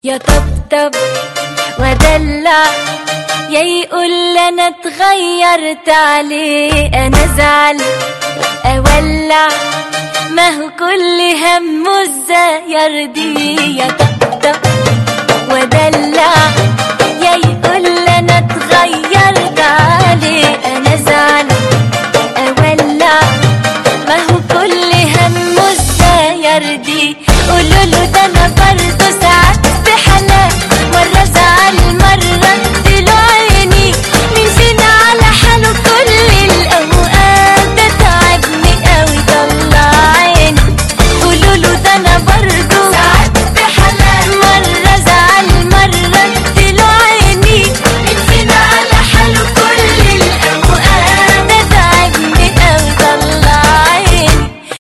يا طبطب ودلع يا يقول انا اتغيرت عليه انا زعل اولع ما هو كل همه ازاي يرضيه يا طبطب ودلع يا يقول انا اتغيرت عليه انا زعل اولع ما هو كل همه ازاي يرضيه قولوا له ده انا برضه ساعات استحالة مرة زعل